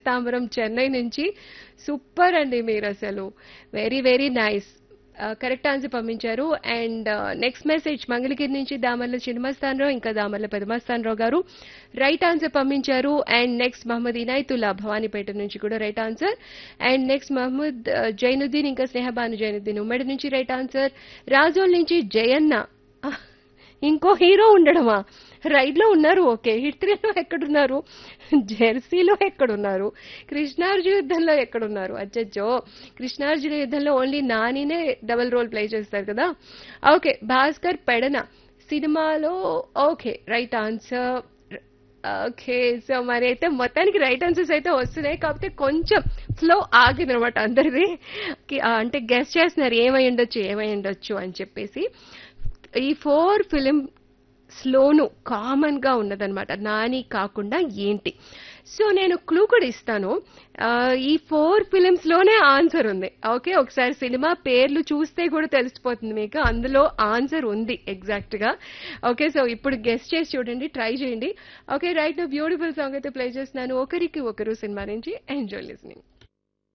తాంబరం చెన్నై నుంచి సూపర్ అండి మీరు అసలు very very nice correct answer పంపించారు అండ్ నెక్స్ట్ మెసేజ్ మంగళగిరి నుంచి దామర్ల చిన్నమస్తానరావు ఇంకా దామర్ల పెదమస్తానరావు గారు రైట్ ఆన్సర్ పంపించారు అండ్ నెక్స్ట్ మహమ్మద్ ఇనాయతుల్లా భవానీపేట నుంచి కూడా right answer and next Mohammed ఆ, జైనుద్దీన్ ఇంకా స్నేహబాను జైనుద్దీన్ ఉమ్మడి నుంచి రైట్ ఆన్సర్ రాజోల్ నుంచి జయన్న ఆ, ఇంకో హీరో ఉండడమా రైడ్ లో ఉన్నారు ఓకే హిట్ త్రీలో ఎక్కడున్నారు జెర్సీలో ఎక్కడున్నారు కృష్ణార్జున యుద్ధంలో ఎక్కడున్నారు అచ్చచ్చో కృష్ణార్జున యుద్ధంలో ఓన్లీ నానినే డబుల్ రోల్ ప్లే చేస్తారు కదా ఓకే భాస్కర్ పెడన సినిమాలో okay right answer okay so మరి అయితే మొత్తానికి రైట్ ఆన్సర్స్ అయితే వస్తున్నాయి కాకపోతే కొంచెం ఫ్లో ఆగింది అనమాట అందరిది కి- ఆ, అంటే గెస్ట్ చేస్తున్నారు ఏమై ఉండొచ్చు ఏమై ఉండొచ్చు అని చెప్పేసి ఈ ఫోర్ ఫిలిం స్లోను కామన్ గా ఉన్నదన్నమాట నాని కాకుండా ఏంటి సో నేను క్లూ కూడా ఇస్తాను ఆ, ఈ ఫోర్ ఫిలిమ్స్ లోనే ఆన్సర్ ఉంది ఓకే ఒకసారి సినిమా పేర్లు చూస్తే కూడా తెలిసిపోతుంది మీకు అందులో ఆన్సర్ ఉంది ఎగ్జాక్ట్ గా ఓకే సో ఇప్పుడు గెస్ట్ చేసి చూడండి ట్రై చేయండి ఓకే రైట్ బ్యూటిఫుల్ సాంగ్ అయితే ప్లే చేస్తున్నాను ఒకరికి ఒకరు సినిమా నుంచి ఎంజాయ్ లిస్నింగ్